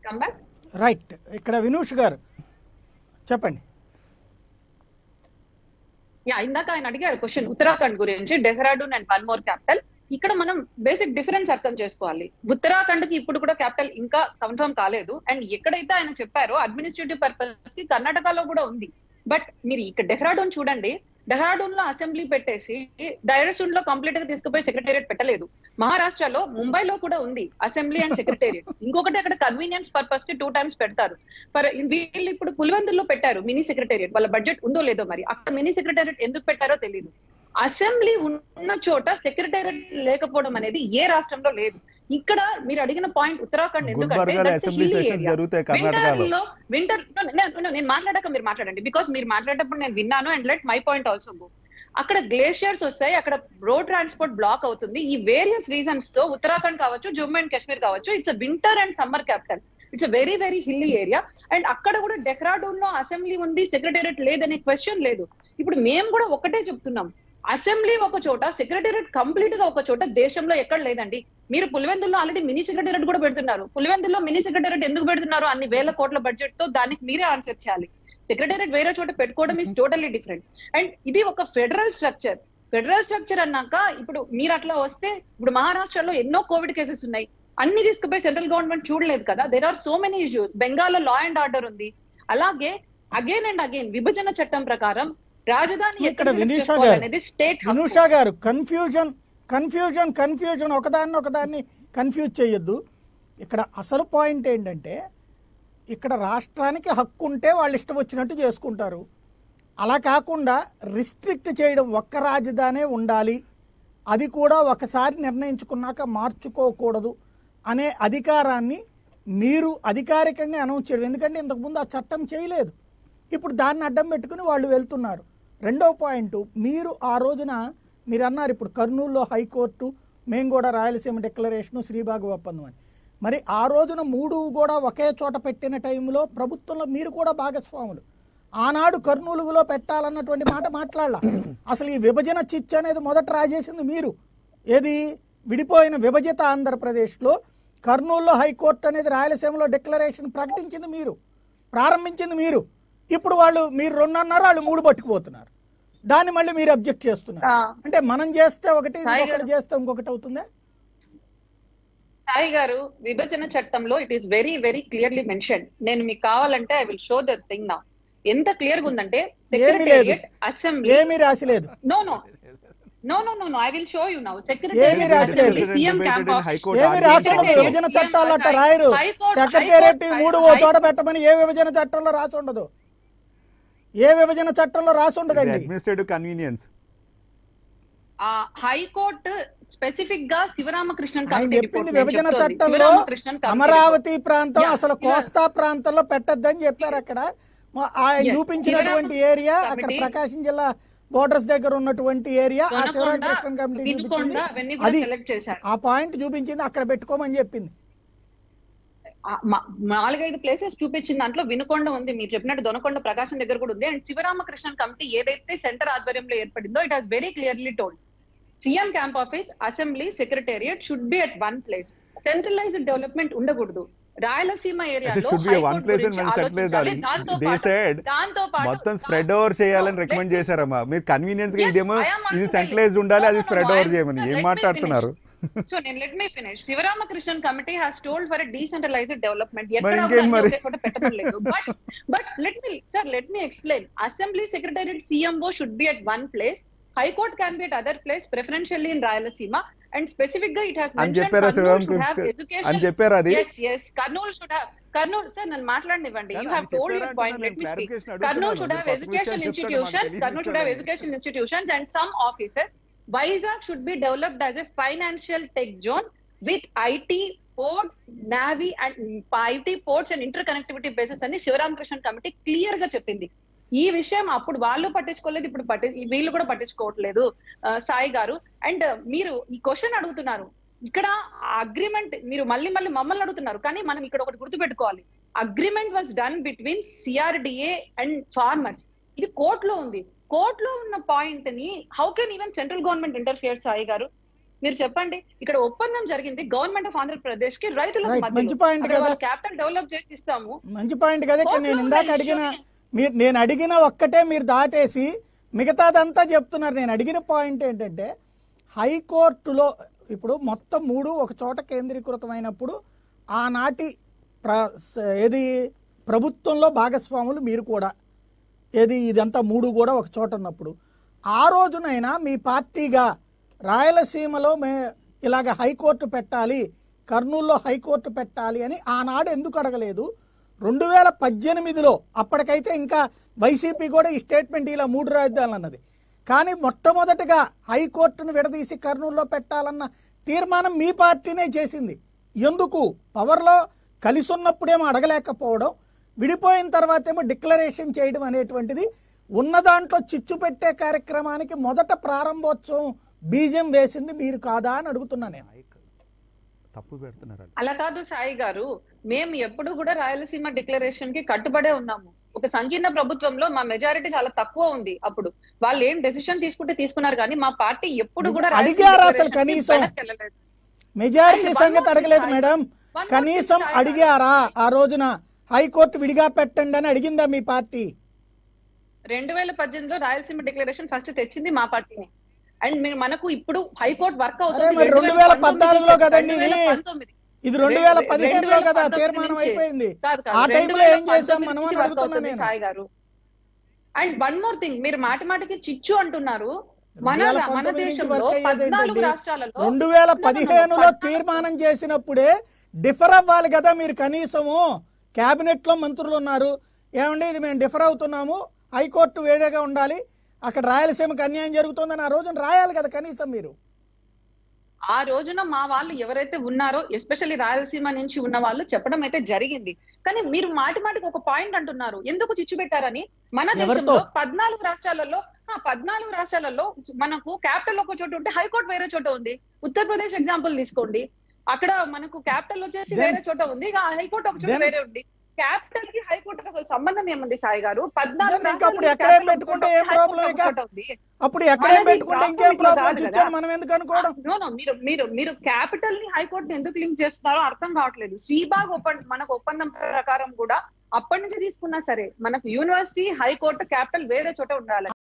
Come back right ఇక్కడ వినూష్ గారు చెప్పండి యా ఇందాక ఆయన అడిగారు క్వశ్చన్ ఉత్తరాఖండ్ గురించి Dehradun and one more capital ఇక్కడ మనం బేసిక్ డిఫరెన్స్ అర్థం చేసుకోవాలి ఉత్తరాఖండ్ కి ఇప్పుడు కూడా క్యాపిటల్ ఇంకా కన్ఫర్మ్ కాలేదు అండ్ ఎక్కడైతే ఆయన చెప్పారో అడ్మినిస్ట్రేటివ్ పర్పస్ కి కర్ణాటకలో కూడా ఉంది బట్ మీరు ఇక్కడ డెహ్రాడూన్ చూడండి డెహ్రాడూన్ లో అసెంబ్లీ పెట్టేసి డైరెక్షన్ లో కంప్లీట్ గా తీసుకుపోయి సెక్రటేరియట్ పెట్టలేదు మహారాష్ట్రలో ముంబైలో కూడా ఉంది అసెంబ్లీ అండ్ సెక్రటేరియట్ ఇంకొకటి అక్కడ కన్వీనియన్స్ పర్పస్ కి టూ టైమ్స్ పెడతారు ఫర్ వీళ్ళు ఇప్పుడు పులివెందుల్లో పెట్టారు మినీ సెక్రటేరియట్ వాళ్ళ బడ్జెట్ ఉందో లేదో మరి అక్కడ మినీ సెక్రటేరియట్ ఎందుకు పెట్టారో తెలియదు అసెంబ్లీ ఉన్న చోట సెక్రటేరియట్ లేకపోవడం అనేది ఏ రాష్ట్రంలో లేదు ఇక్కడ మీరు అడిగిన పాయింట్ ఉత్తరాఖండ్ ఎందుకంటే గుల్బర్గాలో that's a assembly hilly sessions area. జరుగుతాయి కర్ణాటకలో వింటర్ లో వింటర్ నేను మాట్లాడాక మీరు మాట్లాడండి బికాస్ మీరు మాట్లాడేటప్పుడు నేను విన్నాను and let my point also go అక్కడ గ్లేషియర్స్ వస్తాయి అక్కడ రోడ్ ట్రాన్స్పోర్ట్ బ్లాక్ అవుతుంది ఈ వేరియస్ రీజన్స్ తో ఉత్తరాఖండ్ కావచ్చు జమ్మూ అండ్ కాశ్మీర్ కావచ్చు it's winter and summer capital it's very very hilly area and అక్కడ కూడా డెహ్రాడూన్ లో అసెంబ్లీ ఉంది సెక్రటేరియట్ లేదనే క్వశ్చన్ లేదు ఇప్పుడు మేము కూడా ఒకటే చెప్తున్నాం అసెంబ్లీ ఒక చోట సెక్రటేరియట్ కంప్లీట్ గా ఒక చోట దేశంలో ఎక్కడ లేదండి మీరు పులివెందుల్లో ఆల్రెడీ మినీ సెక్రటేరియట్ కూడా పెడుతున్నారు పులివెందుల్లో మినీ సెక్రటేరియట్ ఎందుకు పెడుతున్నారు అన్ని వేల కోట్ల బడ్జెట్ తో దానికి మీరే ఆన్సర్ చేయాలి సెక్రటేరియట్ వేరే చోట పెట్టుకోవడం ఇస్ టోటల్లీ డిఫరెంట్ అండ్ ఇది ఒక ఫెడరల్ స్ట్రక్చర్ ఫెడరల్ స్ట్రక్చర్ అన్నాక ఇప్పుడు మీరు అట్లా వస్తే ఇప్పుడు మహారాష్ట్రలో ఎన్నో కోవిడ్ కేసెస్ ఉన్నాయి అన్ని తీసుకుపోయి సెంట్రల్ గవర్నమెంట్ చూడలేదు కదా there are so many issues బెంగాల్లో లా అండ్ ఆర్డర్ ఉంది అలాగే అగైన్ అండ్ అగైన్ విభజన చట్టం ప్రకారం రాజధాని ఇక్కడ ఎక్కడ వినీషా గారు చేసుకోవాలనేది స్టేట్ వినూషా గారు కన్ఫ్యూజన్ కన్ఫ్యూజన్ కన్ఫ్యూజన్ ఒకదాన్ని ఒకదాన్ని కన్ఫ్యూజ్ చేయొద్దు ఇక్కడ అసలు పాయింట్ ఏంటంటే ఇక్కడ రాష్ట్రానికి హక్కు ఉంటే వాళ్ళు ఇష్టం వచ్చినట్టు చేసుకుంటారు అలా కాకుండా రిస్ట్రిక్ట్ చేయడం ఒక్క రాజధానే ఉండాలి అది కూడా ఒకసారి నిర్ణయించుకున్నాక మార్చుకోకూడదు అనే అధికారాన్ని మీరు అధికారికంగా అనౌన్స్ చేయడం ఎందుకంటే ఇంతకుముందు ఆ చట్టం చేయలేదు ఇప్పుడు దాన్ని అడ్డం పెట్టుకుని వాళ్ళు వెళ్తున్నారు రెండో పాయింట్ మీరు ఆ రోజున మీరు అన్నారు ఇప్పుడు కర్నూలులో హైకోర్టు మేము కూడా రాయలసీమ డిక్లరేషను శ్రీబాగు ఒప్పందం అని మరి ఆ రోజున మూడు కూడా ఒకే చోట పెట్టిన టైంలో ప్రభుత్వంలో మీరు కూడా భాగస్వాములు ఆనాడు కర్నూలులో పెట్టాలన్నటువంటి మాట మాట్లాడాల అసలు ఈ విభజన చిచ్చు అనేది మొదట రాజేసింది మీరు ఏది విడిపోయిన విభజిత ఆంధ్రప్రదేశ్లో కర్నూలులో హైకోర్టు అనేది రాయలసీమలో డిక్లరేషన్ ప్రకటించింది మీరు ప్రారంభించింది మీరు ఇప్పుడు వాళ్ళు మీరు రెండు అన్నారు వాళ్ళు మూడు పట్టుకుపోతున్నారు దాన్ని మళ్ళీ మీరు అబ్జెక్ట్ చేస్తున్నారు ఆ. అంటే మనం చేస్తే ఒకటి సాయి ఇంకొకటి గారు. చేస్తే ఇంకొకటి అవుతుందా సాయి గారు విభజన చట్టంలో it is very very clearly mention నేను మీకు కావాలంటే I will show the thing now ఎంత క్లియర్ గా ఉందంటే ఏమీ లేదు సెక్రటేరియట్ అసెంబ్లీ ఏమీ రాసి లేదు no no no no no no I will show you now ఏమీ సెక్రటేరియట్ రాసి అసెంబ్లీ లేదు. CM camp High office Court ఏమి argument రాసి ఉండదు Secretariat. విభజన చట్టాలు అట్ట రాయరు High Court- secretariat High Court- మూడు ఓ High- చోట పెట్టమని ఏ విభజన చట్టంలో రాసి ఉండదు ఏ విభజన చట్టంలో రాసి ఉండదండి అడ్మినిస్ట్రేటివ్ కన్వీనియన్స్ హైకోర్టు స్పెసిఫిక్ గా శివరామకృష్ణన్ ఆయన కమిటీ చెప్పింది రిపోర్ట్ విభజన చెప్తోంది. చట్టంలో శివరామకృష్ణన్ కమిటీ అమరావతి ప్రాంతం Yeah, అసలు శివ- కోస్తా ప్రాంతంలో పెట్టద్దని చెప్పారు అక్కడ మా- ఆయన Yes, చూపించినటువంటి శివరామ ఏరియా అక్కడ కమిటీ- ప్రకాశం జిల్లా బోర్డర్స్ దగ్గర ఉన్నటువంటి ఏరియా ఆ దొనకొండ, శివరామకృష్ణ కమిటీ వినుకొండ చూపించింది అవన్నీ కూడా అది సెలెక్ట్ చేశారు ఆ పాయింట్ చూపించింది అక్కడ పెట్టుకోమని చెప్పింది ఆ మా- నాలుగైదు ప్లేసెస్ చూపించిన దాంట్లో వినుకొండ ఉంది మీరు చెప్పినట్టు దొనకొండ ప్రకాశం దగ్గర కూడా ఉంది అండ్ శివరామకృష్ణన్ కమిటీ ఏదైతే సెంటర్ ఆధ్వర్యంలో ఏర్పడిందో it has very clearly told CM camp office assembly secretariat should be at one place centralized development ఉండకూడదు రాయలసీమ It ఏరియాలో should be a one place and one settled darling. They said మొత్తం spread over చేయాలని recommend చేశారమ్మా మీరు convenience గా Yes, ఇదేమో I am ఇది understanding. Centralized ఉండాలి No, అది no, no, spread no, over I am- చేయమని sir, ఏం let me మాట్లాడుతున్నారు సో నేను let me finish Sivaramakrishnan committee has told for decentralized development మరి ఇంకేం మరి? పెట్టలేదు but but let me sir let me explain assembly secretariat CMO should be at one place high court can be at other place preferentially in Rayalaseema and specific గా it has అని చెప్పారా శ్రీరామకృష్ణ అని చెప్పారు అది yes yes Kurnool should have Kurnool sir నన్ను మాట్లాడనివ్వండి you కాదు, have అది టోల్డ్ చెప్పారా యువర్ పాయింట్ అంటున్నాను, let me speak clarification Kurnool అడుగుతున్నాను. షుడ్ హ్యావ్ మీరు కొత్త ఎడ్యుకేషన్ విషయాలు చెప్తారు, మాకు ఇన్స్టిట్యూషన్ తెలియని కర్నూలు షుడ్ హ్యావ్ విషయాలు education institutions and some offices Vizag should be developed as a financial tech zone with IT ports, Navy and IT ports and interconnectivity basis అని Sivaramakrishna committee clear గా చెప్పింది ఈ విషయం అప్పుడు వాళ్ళు పట్టించుకోలేదు ఇప్పుడు పట్టి వీళ్ళు కూడా పట్టించుకోవట్లేదు ఆ, సాయి గారు అండ్ మీరు ఈ క్వశ్చన్ అడుగుతున్నారు ఇక్కడ అగ్రిమెంట్ మీరు మళ్ళీ మళ్ళీ మమ్మల్ని అడుగుతున్నారు కానీ మనం ఇక్కడ ఒకటి గుర్తుపెట్టుకోవాలి agreement was done between CRDA and farmers ఇది కోర్టులో ఉంది కోర్టులో ఉన్న పాయింట్ ని how can even central government interfere Sai గారు మీరు చెప్పండి ఇక్కడ ఒప్పందం జరిగింది గవర్నమెంట్ ఆఫ్ ఆంధ్రప్రదేశ్ కి రైతులకు Right, మంచి point కదా. క్యాపిటల్ డెవలప్ చేసి ఇస్తాము మంచి పాయింట్ కదా ఇక్కడ నేను కోర్టులో ఇందాక ఉన్న అడిగిన issue మీరు నేను అడిగిన ఒక్కటే మీరు దాటేసి మిగతాదంతా చెప్తున్నారు నేను అడిగిన పాయింట్ ఏంటంటే హైకోర్టులో ఇప్పుడు మొత్తం మూడు ఒక చోట కేంద్రీకృతమైనప్పుడు ఆనాటి ప్ర స- ఏది ప్రభుత్వంలో భాగస్వాములు మీరు కూడా ఏది ఇదంతా మూడు కూడా ఒక చోట ఉన్నప్పుడు ఆ రోజునైనా మీ పార్టీగా రాయలసీమలో మే ఇలాగ హైకోర్టు పెట్టాలి కర్నూలులో హైకోర్టు పెట్టాలి అని ఆనాడు ఎందుకు అడగలేదు రెండు వేల పద్దెనిమిదిలో అప్పటికైతే ఇంకా వైసీపీ కూడా ఈ స్టేట్మెంట్ ఇలా మూడు రాజధానులు అన్నది కానీ మొట్టమొదటిగా హైకోర్టును విడదీసి కర్నూలులో పెట్టాలన్న తీర్మానం మీ పార్టీనే చేసింది ఎందుకు పవర్లో కలిసి ఉన్నప్పుడేమో అడగలేకపోవడం విడిపోయిన తర్వాత ఏమో డిక్లరేషన్ చేయడం అనేటువంటిది ఉన్న దాంట్లో చిచ్చు పెట్టే కార్యక్రమానికి మొదట ప్రారంభోత్సవం బీజం వేసింది మీరు కాదా అని అడుగుతున్నా నేను తప్పు పెడుతున్నారు వాళ్ళు. అలా కాదు సాయి గారు మేము ఎప్పుడు కూడా రాయలసీమ డిక్లరేషన్ కి కట్టుబడే ఉన్నాము ఒక సంకీర్ణ ప్రభుత్వంలో మా మెజారిటీ చాలా తక్కువ ఉంది అప్పుడు వాళ్ళు ఏం డెసిషన్ తీసుకుంటే తీసుకున్నారు కానీ మా పార్టీ ఎప్పుడు కూడా రాయలసీమ అడిగారా అసలు declaration కి కనీసం? వెనక్కి వెళ్ళలేదు. మెజారిటీ And one సంగతి more అడగలేదు thing, మేడం one more కనీసం thing, సాయి అడిగారా ఆ రోజున హైకోర్టు విడిగా పెట్టండి అని అడిగిందా మీ పార్టీ రెండు వేల పద్దెనిమిదిలో రాయలసీమ డిక్లరేషన్ ఫస్ట్ తెచ్చింది మా పార్టీని అండ్ మీరు మనకు ఇప్పుడు హైకోర్టు వర్క్ అరే అవుతుంది మరి రెండు వేల పద్నాలుగులో కదండి ఇది 2019. ఇది రెండు వేల రెండు- పదిహేనులో రెండు కదా వేల తీర్మానం పంతొమ్మిది అయిపోయింది కాదు కాదు. ఆ రెండు టైంలో వేల ఏం చేసాం పంతొమ్మిది మనం నుంచి అని వర్క్ అడుగుతున్నా అవుతుంది నేను సాయి గారు అండ్ వన్ మోర్ థింగ్ మీరు మాటి మాటికి చిచ్చు అంటున్నారు మన రెండు వేల మన పంతొమ్మిది నుంచి దేశంలో వర్క్ అయ్యేది పద్నాలుగు ఏంటండి? రాష్ట్రాలలో రెండు వేల No, no, no, పదిహేనులో పద్నాలుగు- తీర్మానం చేసినప్పుడే డిఫర్ అవ్వాలి కదా మీరు కనీసము కేబినెట్ లో మంత్రులు ఉన్నారు ఏమండి ఇది మేము డిఫర్ అవుతున్నాము హైకోర్టు వేరేగా ఉండాలి అక్కడ రాయలసీమకు అన్యాయం జరుగుతుందని ఆ రోజున రాయాలి కదా కనీసం మీరు ఆ రోజున మా వాళ్ళు ఎవరైతే ఉన్నారో ఎస్పెషల్లీ రాయలసీమ నుంచి ఉన్న వాళ్ళు చెప్పడం అయితే జరిగింది కానీ మీరు మాటి మాటికి ఒక పాయింట్ అంటున్నారు ఎందుకు చిచ్చు పెట్టారని మన ఎవరితో? దేశంలో పద్నాలుగు రాష్ట్రాలలో ఆ పద్నాలుగు రాష్ట్రాలలో మనకు క్యాపిటల్ ఒక చోట ఉంటే హైకోర్టు వేరే చోట ఉంది ఉత్తరప్రదేశ్ ఎగ్జాంపుల్ తీసుకోండి అక్కడ మనకు క్యాపిటల్ వచ్చేసి Then- వేరే చోట ఉంది ఇక హైకోర్టు ఒక చోట Then- వేరే ఉంది క్యాపిటల్ కి హైకోర్టుకి అసలు సంబంధం ఏముంది సాయి గారు Then పద్నాలుగు ఇంకా అప్పుడు రాష్ట్రాలలో ఎక్కడేం capital ఒక పెట్టుకుంటే చోట ఏం ఉంది, problem హైకోర్టు ఒక ఇక? చోట ఉంది. అప్పుడు ఎక్కడేం మనది పెట్టుకుంటే ప్రాబ్లం ఇంకేం ఇట్లా ప్రాబ్లం కాదు ఇచ్చాను కదా. మనం ఎందుకు అనుకోవడం నో నో మీరు మీరు మీరు క్యాపిటల్ ని హైకోర్టు ఎందుకు లింక్ చేస్తున్నారో అర్థం కావట్లేదు శ్రీబాగ్ ఒప్పందం మనకు ఒప్పందం ప్రకారం కూడా అప్పటి నుంచి తీసుకున్నా సరే మనకు యూనివర్సిటీ హైకోర్టు క్యాపిటల్ వేరే చోట ఉండాలి